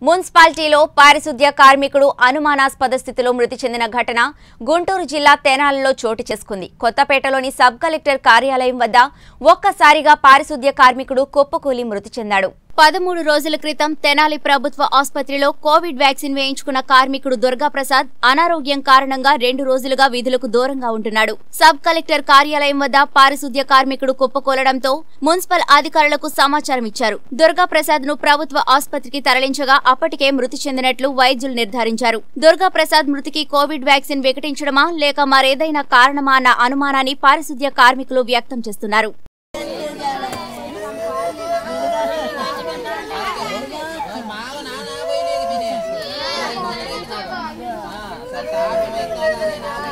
మున్సిపాలిటీలో పారిశుద్ధ్య కార్మికుడు అనుమానాస్పద స్థితిలో మృతి చెందిన ఘటన గుంటూరు జిల్లా తెనాలిలో చోటు చేసుకుంది కొత్తపేటలోని సబ్ కలెక్టర్ కార్యాలయం వద్ద ఒక్కసారిగా పారిశుద్ధ్య కార్మికుడు కుప్పకూలి మృతి చెందాడు పదమూడు రోజుల క్రితం తెనాలి ప్రభుత్వ ఆసుపత్రిలో కోవిడ్ వ్యాక్సిన్ వేయించుకున్న కార్మికుడు దుర్గాప్రసాద్ అనారోగ్యం కారణంగా రెండు రోజులుగా విధులకు దూరంగా ఉంటున్నాడు సబ్ కలెక్టర్ కార్యాలయం వద్ద పారిశుద్ధ్య కార్మికుడు కుప్పకూలడంతో మున్సిపల్ అధికారులకు సమాచారం ఇచ్చారు దుర్గాప్రసాద్ ను ప్రభుత్వ ఆసుపత్రికి తరలించగా అప్పటికే మృతి చెందినట్లు వైద్యులు నిర్ధారించారు దుర్గాప్రసాద్ మృతికి కోవిడ్ వ్యాక్సిన్ వికటించడమా లేక మరేదైనా కారణమా అన్న అనుమానాన్ని పారిశుద్ధ్య కార్మికులు వ్యక్తం చేస్తున్నారు మావ నాన్న పోయినది బినే